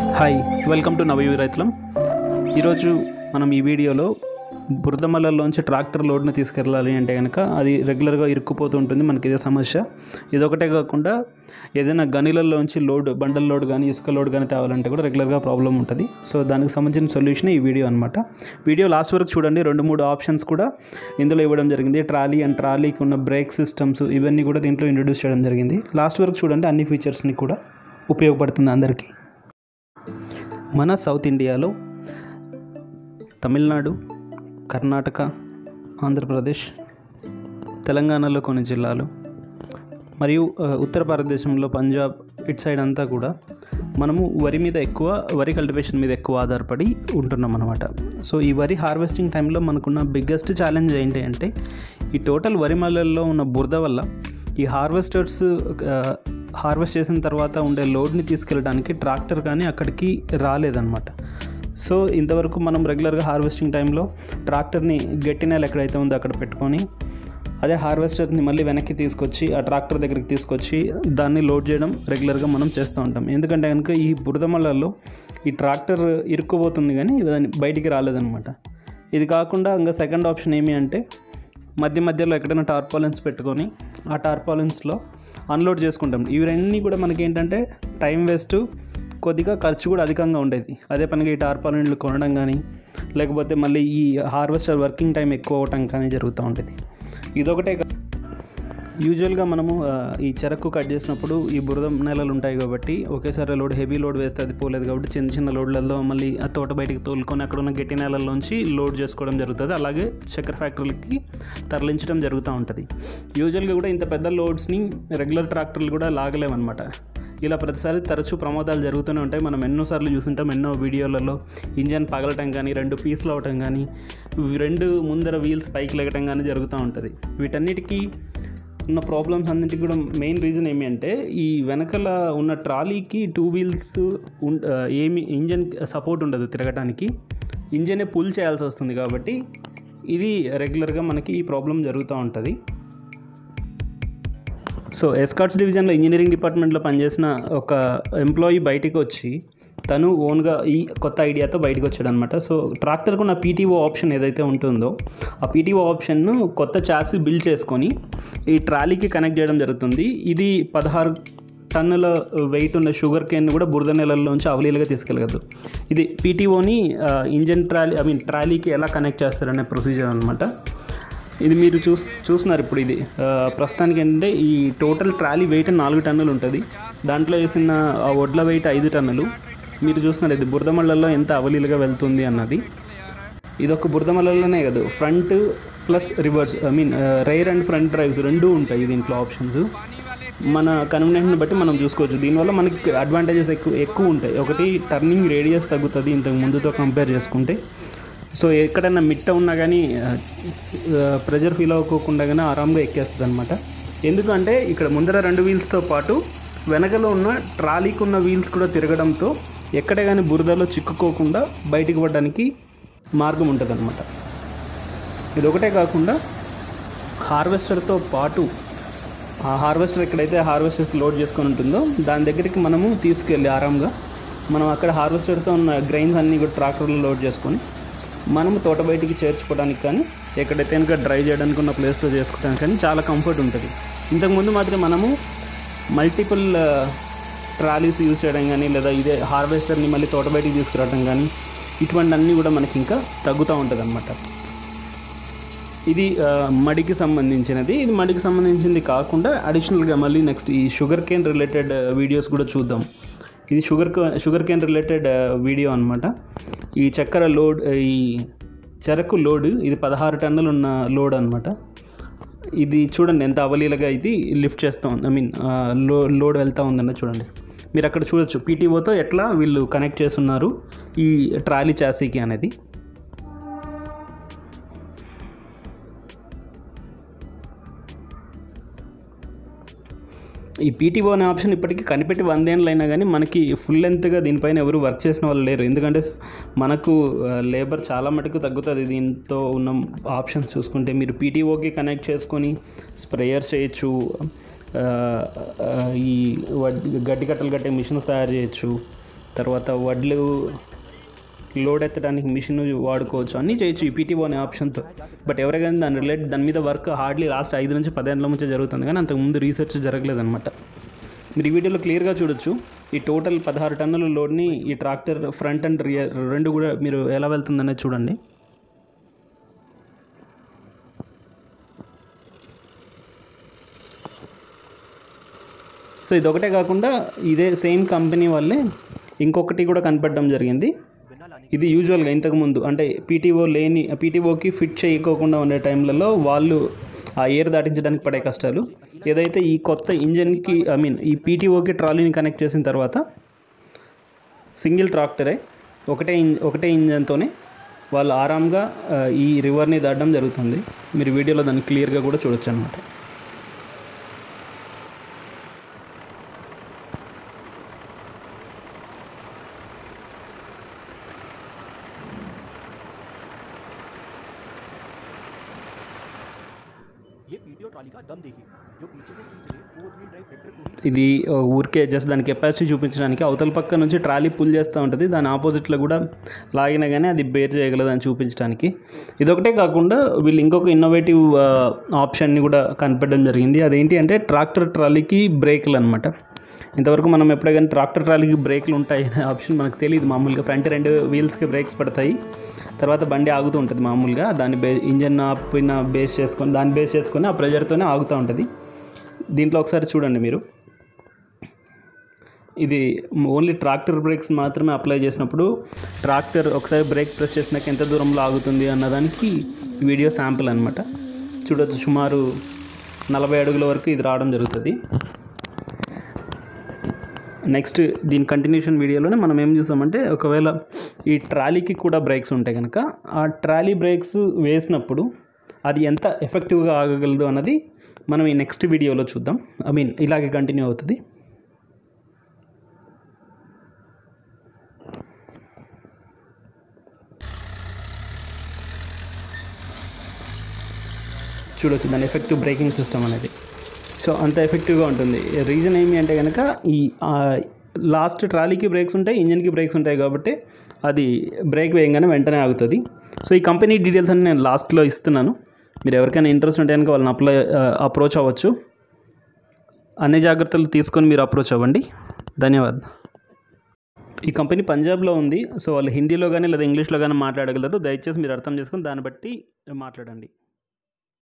hi welcome to నవయు రైతులం ఈరోజు మనం ఈ వీడియోలో బురదమల్లలోంచి ట్రాక్టర్ లోడ్ని తీసుకెళ్ళాలి అంటే కనుక అది రెగ్యులర్గా ఇరుక్కుపోతూ ఉంటుంది మనకి ఇదే సమస్య ఇదొకటే కాకుండా ఏదైనా గనిలలోంచి లోడ్ బండల్ లోడ్ కానీ ఇసుక లోడ్ కానీ తేవాలంటే కూడా రెగ్యులర్గా ప్రాబ్లం ఉంటుంది సో దానికి సంబంధించిన సొల్యూషన్ ఈ వీడియో అనమాట వీడియో లాస్ట్ వరకు చూడండి రెండు మూడు ఆప్షన్స్ కూడా ఇందులో ఇవ్వడం జరిగింది ట్రాలీ అండ్ ట్రాలీకి ఉన్న బ్రేక్ సిస్టమ్స్ ఇవన్నీ కూడా దీంట్లో ఇంట్రొడ్యూస్ చేయడం జరిగింది లాస్ట్ వరకు చూడండి అన్ని ఫీచర్స్ని కూడా ఉపయోగపడుతుంది అందరికీ మన సౌత్ ఇండియాలో తమిళనాడు కర్ణాటక ఆంధ్రప్రదేశ్ తెలంగాణలో కొన్ని జిల్లాలు మరియు ఆ, ఉత్తర భారతదేశంలో పంజాబ్ ఇటు సైడ్ అంతా కూడా మనము వరి మీద ఎక్కువ వరి కల్టివేషన్ మీద ఎక్కువ ఆధారపడి ఉంటున్నాం అనమాట సో ఈ వరి హార్వెస్టింగ్ టైంలో మనకున్న బిగ్గెస్ట్ ఛాలెంజ్ ఏంటి అంటే ఈ టోటల్ వరి మల్లల్లో ఉన్న బురద వల్ల ఈ హార్వెస్టర్స్ హార్వెస్ట్ చేసిన తర్వాత ఉండే లోడ్ని తీసుకెళ్ళడానికి ట్రాక్టర్ కానీ అక్కడికి రాలేదన్నమాట సో ఇంతవరకు మనం రెగ్యులర్గా హార్వెస్టింగ్ టైంలో ట్రాక్టర్ని గట్టి నేల ఎక్కడైతే ఉందో అక్కడ పెట్టుకొని అదే హార్వెస్టర్ని మళ్ళీ వెనక్కి తీసుకొచ్చి ఆ ట్రాక్టర్ దగ్గరికి తీసుకొచ్చి దాన్ని లోడ్ చేయడం రెగ్యులర్గా మనం చేస్తూ ఉంటాం ఎందుకంటే కనుక ఈ బురదమల్లలో ఈ ట్రాక్టర్ ఇరుక్కుపోతుంది కానీ దాన్ని బయటికి రాలేదన్నమాట ఇది కాకుండా ఇంకా సెకండ్ ఆప్షన్ ఏమి అంటే మధ్య మధ్యలో ఎక్కడైనా టార్పాలిన్స్ పెట్టుకొని ఆ టార్పాలిన్స్లో అన్లోడ్ చేసుకుంటాం ఇవన్నీ కూడా మనకి ఏంటంటే టైం వేస్ట్ కొద్దిగా ఖర్చు కూడా అధికంగా ఉండేది అదే పనిగా ఈ టార్పాలిన్లు కొనడం కానీ లేకపోతే మళ్ళీ ఈ హార్వెస్టర్ వర్కింగ్ టైం ఎక్కువ అవ్వటం కానీ జరుగుతూ ఉంటుంది ఇదొకటే కా- యూజువల్గా మనము ఆ, ఈ చెరకు కట్ చేసినప్పుడు ఈ బురద నేలలు ఉంటాయి కాబట్టి ఒకేసారి లోడ్ హెవీ లోడ్ వేస్తే అది పోలేదు కాబట్టి చిన్న చిన్న లోడ్లలో మళ్ళీ ఆ తోట బయటికి తోలుకొని అక్కడ ఉన్న గట్టి నేలల్లోంచి లోడ్ చేసుకోవడం జరుగుతుంది అలాగే చక్కెర ఫ్యాక్టరీలకి తరలించడం జరుగుతూ ఉంటుంది యూజువల్గా కూడా ఇంత పెద్ద లోడ్స్ని రెగ్యులర్ ట్రాక్టర్లు కూడా లాగలేమన్నమాట ఇలా ప్రతిసారి తరచూ ప్రమాదాలు జరుగుతూనే ఉంటాయి మనం ఎన్నోసార్లు చూస్తుంటాం ఎన్నో వీడియోలలో ఇంజన్ పగలటం కానీ రెండు పీసులు అవటం కానీ రెండు ముందర వీల్స్ పైకి లెగటం కానీ జరుగుతూ ఉంటుంది వీటన్నిటికీ ఉన్న ప్రాబ్లమ్స్ అన్నిటికీ కూడా మెయిన్ రీజన్ ఏమి అంటే ఈ వెనకల ఉన్న ట్రాలీకి టూ వీల్స్ ఉన్- ఆ, ఏమి ఇంజన్ సపోర్ట్ ఉండదు తిరగటానికి ఇంజనే పుల్ చేయాల్సి వస్తుంది కాబట్టి ఇది రెగ్యులర్గా మనకి ఈ ప్రాబ్లం జరుగుతూ ఉంటుంది సో ఎస్కాట్స్ డివిజన్లో ఇంజనీరింగ్ డిపార్ట్మెంట్లో పనిచేసిన ఒక ఎంప్లాయీ బయటికి వచ్చి తను ఓన్గా ఈ కొత్త ఐడియాతో బయటకు వచ్చాడు అనమాట సో ట్రాక్టర్కు ఉన్న పీటీఓ ఆప్షన్ ఏదైతే ఉంటుందో ఆ పీటీఓ ఆప్షన్ను కొత్త చాసి బిల్డ్ చేసుకొని ఈ ట్రాలీకి కనెక్ట్ చేయడం జరుగుతుంది ఇది పదహారు టన్నుల వెయిట్ ఉన్న షుగర్ కేన్ కూడా బురద నెలల్లోంచి అవలీలుగా తీసుకెళ్ళగలదు ఇది పీటీఓని ఇంజన్ ట్రాలీ ఐ మీన్ ట్రాలీకి ఎలా కనెక్ట్ చేస్తారనే ప్రొసీజర్ అనమాట ఇది మీరు చూస్ చూస్తున్నారు ఇప్పుడు ఇది ఆ, ప్రస్తుతానికి ఏంటంటే ఈ టోటల్ ట్రాలీ వెయిట్ నాలుగు టన్నులు ఉంటుంది దాంట్లో వేసిన ఆ వడ్ల వెయిట్ ఐదు టన్నులు మీరు చూస్తున్నారు ఇది బురదమళ్ళల్లో ఎంత అవలీలుగా వెళ్తుంది అన్నది ఇది ఒక బురదమల్లలోనే కాదు front plus reverse I mean rear and front drives రెండూ ఉంటాయి దీంట్లో ఆప్షన్స్ మన కన్వీనియంట్ని బట్టి మనం చూసుకోవచ్చు దీనివల్ల మనకి అడ్వాంటేజెస్ ఎక్కువ ఎక్కువ ఉంటాయి ఒకటి టర్నింగ్ రేడియస్ తగ్గుతుంది ఇంతకు ముందుతో కంపేర్ చేసుకుంటే సో ఎక్కడైనా మిట్ట ఉన్నా కానీ ప్రెజర్ ఫీల్ అవ్వకోకుండా కానీ ఆరాంగా ఎక్కేస్తుంది అనమాట ఎందుకంటే ఇక్కడ ముందర రెండు వీల్స్తో పాటు వెనకలో ఉన్న ట్రాలీకి ఉన్న వీల్స్ కూడా తిరగడంతో ఎక్కడ కానీ బురదలో చిక్కుకోకుండా బయటికి పడడానికి మార్గం ఉంటుంది అనమాట ఇది ఒకటే కాకుండా హార్వెస్టర్తో పాటు ఆ హార్వెస్టర్ ఎక్కడైతే హార్వెస్టర్స్ లోడ్ చేసుకొని ఉంటుందో దాని దగ్గరికి మనము తీసుకెళ్ళి ఆరాంగా మనం అక్కడ హార్వెస్టర్తో ఉన్న గ్రైన్స్ అన్నీ కూడా ట్రాక్టర్లో లోడ్ చేసుకొని మనము తోట బయటికి చేర్చుకోవడానికి కానీ ఎక్కడైతే కనుక డ్రై చేయడానికి ఉన్న ప్లేస్లో చేసుకోవడానికి కానీ చాలా కంఫర్ట్ ఉంటుంది ఇంతకుముందు మాత్రం మనము మల్టిపుల్ ట్రాలీస్ యూజ్ చేయడం కానీ లేదా ఇదే హార్వెస్టర్ని మళ్ళీ తోట బయటికి తీసుకురావడం కానీ ఇటువంటి అన్నీ కూడా మనకి ఇంకా తగ్గుతూ ఉంటుంది అనమాట ఇది ఆ, మడికి సంబంధించినది ఇది మడికి సంబంధించింది కాకుండా అడిషనల్గా మళ్ళీ నెక్స్ట్ ఈ షుగర్ కేన్ రిలేటెడ్ వీడియోస్ కూడా చూద్దాం ఇది sugar sugarcane related video అనమాట ఈ చక్కెర లోడ్ ఈ చెరకు లోడ్ ఇది పదహారు టన్నులు ఉన్న లోడ్ అనమాట ఇది చూడండి ఎంత అవలీలగా ఇది లిఫ్ట్ చేస్తూ ఉంది ఐ మీన్ లో లోడ్ వెళ్తూ ఉందన్న చూడండి మీరు అక్కడ చూడొచ్చు పీటీఓతో ఎట్లా వీళ్ళు కనెక్ట్ చేస్తున్నారు ఈ ట్రాలీ చాసీకి అనేది ఈ పీటీఓ అనే ఆప్షన్ ఇప్పటికీ కనిపెట్టి వందేళ్ళు అయినా కానీ మనకి ఫుల్ లెంత్గా దీనిపైన ఎవరు వర్క్ చేసిన వాళ్ళు లేరు ఎందుకంటే స్- మనకు లేబర్ చాలా మటుకు తగ్గుతుంది దీంతో ఉన్న ఆప్షన్స్ చూసుకుంటే మీరు పీటీఓకి కనెక్ట్ చేసుకొని స్ప్రేయర్స్ చేయొచ్చు ఆ, ఆ, ఈ వడ్- గడ్డి కట్టలు కట్టే మిషన్స్ తయారు చేయొచ్చు తర్వాత వడ్లు లోడ్ ఎత్తడానికి మిషన్ వాడుకోవచ్చు అన్నీ చేయొచ్చు ఈ పీటీఓ అనే ఆప్షన్తో బట్ ఎవరికైనా దాని రిలేట్ దాని మీద వర్క్ హార్డ్లీ లాస్ట్ ఐదు నుంచి పదేళ్ళ నుంచి జరుగుతుంది కానీ అంతకుముందు రీసెర్చ్ జరగలేదన్నమాట మీరు ఈ వీడియోలో క్లియర్గా చూడొచ్చు ఈ టోటల్ పదహారు టన్నుల లోడ్ని ఈ ట్రాక్టర్ ఫ్రంట్ అండ్ రియర్ రెండు కూడా మీరు ఎలా వెళ్తుందనేది చూడండి సో ఇదొకటే కాకుండా ఇదే సేమ్ కంపెనీ వాళ్ళే ఇంకొకటి కూడా కనిపెట్టడం జరిగింది ఇది యూజువల్గా ఇంతకుముందు అంటే పీటీఓ లేని పీటీఓకి ఫిట్ చేయకోకుండా ఉండే టైంలలో వాళ్ళు ఆ ఎయిర్ దాటించడానికి పడే కష్టాలు ఏదైతే ఈ కొత్త ఇంజన్కి ఐ మీన్ ఈ పీటీఓకి ట్రాలీని కనెక్ట్ చేసిన తర్వాత సింగిల్ ట్రాక్టరే ఒకటే ఇంజ్ ఒకటే ఇంజన్తోనే వాళ్ళు ఆరాంగా ఆ, ఈ రివర్ని దాటడం జరుగుతుంది మీరు వీడియోలో దాన్ని క్లియర్గా కూడా చూడొచ్చు అనమాట ये पीटीओ ट्रॉली का दम देखिए जो पीछे से खींच रहे फोर व्हील ड्राइव ट्रैक्टर को ही ఇది ఆ, ఊరికే జస్ట్ దాని కెపాసిటీ చూపించడానికి అవతల పక్క నుంచి ట్రాలీ పుల్ చేస్తూ ఉంటుంది దాని ఆపోజిట్లో కూడా లాగినా కానీ అది బేర్ చేయగలదు అని చూపించడానికి ఇదొకటే కాకుండా వీళ్ళు ఇంకొక ఇన్నోవేటివ్ ఆప్షన్ని కూడా కనిపెట్టడం జరిగింది అదేంటి అంటే ట్రాక్టర్ ట్రాలీకి బ్రేక్లు అనమాట ఇంతవరకు మనం ఎప్పుడే కానీ ట్రాక్టర్ ట్రాలీకి బ్రేక్లు ఉంటాయి అనే ఆప్షన్ మనకు తెలియదు మామూలుగా ఫ్రంట్ రెండు వీల్స్కి బ్రేక్స్ పడతాయి తర్వాత బండి ఆగుతూ ఉంటుంది మామూలుగా దాన్ని బే ఇంజన్ ఆపిన బేస్ చేసుకొని దాన్ని బేస్ చేసుకొని ఆ ప్రెజర్తోనే ఆగుతూ ఉంటుంది దీంట్లో ఒకసారి చూడండి మీరు ఇది ఓన్లీ ట్రాక్టర్ బ్రేక్స్ మాత్రమే అప్లై చేసినప్పుడు ట్రాక్టర్ ఒకసారి బ్రేక్ ప్రెస్ చేసినాక ఎంత దూరంలో ఆగుతుంది అన్నదానికి ఈ వీడియో శాంపుల్ అనమాట చూడొచ్చు సుమారు నలభై అడుగుల వరకు ఇది రావడం జరుగుతుంది నెక్స్ట్ దీని కంటిన్యూషన్ వీడియోలోనే మనం ఏం చూసామంటే ఒకవేళ ఈ ట్రాలీకి కూడా బ్రేక్స్ ఉంటాయి కనుక ఆ ట్రాలీ బ్రేక్స్ వేసినప్పుడు అది ఎంత ఎఫెక్టివ్గా ఆగగలదు అన్నది మనం ఈ నెక్స్ట్ వీడియోలో చూద్దాం ఐ మీన్ ఇలాగే కంటిన్యూ అవుతుంది చూడొచ్చు దాని ఎఫెక్టివ్ బ్రేకింగ్ సిస్టమ్ అనేది సో అంత ఎఫెక్టివ్గా ఉంటుంది రీజన్ ఏమి అంటే కనుక ఈ లాస్ట్ ట్రాలీకి బ్రేక్స్ ఉంటాయి ఇంజన్కి బ్రేక్స్ ఉంటాయి కాబట్టి అది బ్రేక్ వేయగానే వెంటనే ఆగుతుంది సో ఈ కంపెనీ డీటెయిల్స్ అన్ని నేను లాస్ట్లో ఇస్తున్నాను మీరు ఎవరికైనా ఇంట్రెస్ట్ ఉంటే కనుక వాళ్ళని అప్లై అప్రోచ్ అవ్వచ్చు అన్ని జాగ్రత్తలు తీసుకొని మీరు అప్రోచ్ అవ్వండి ధన్యవాదాలు ఈ కంపెనీ పంజాబ్లో ఉంది సో వాళ్ళు హిందీలో కానీ లేదా ఇంగ్లీష్లో కానీ మాట్లాడగలరు దయచేసి మీరు అర్థం చేసుకొని దాన్ని బట్టి మాట్లాడండి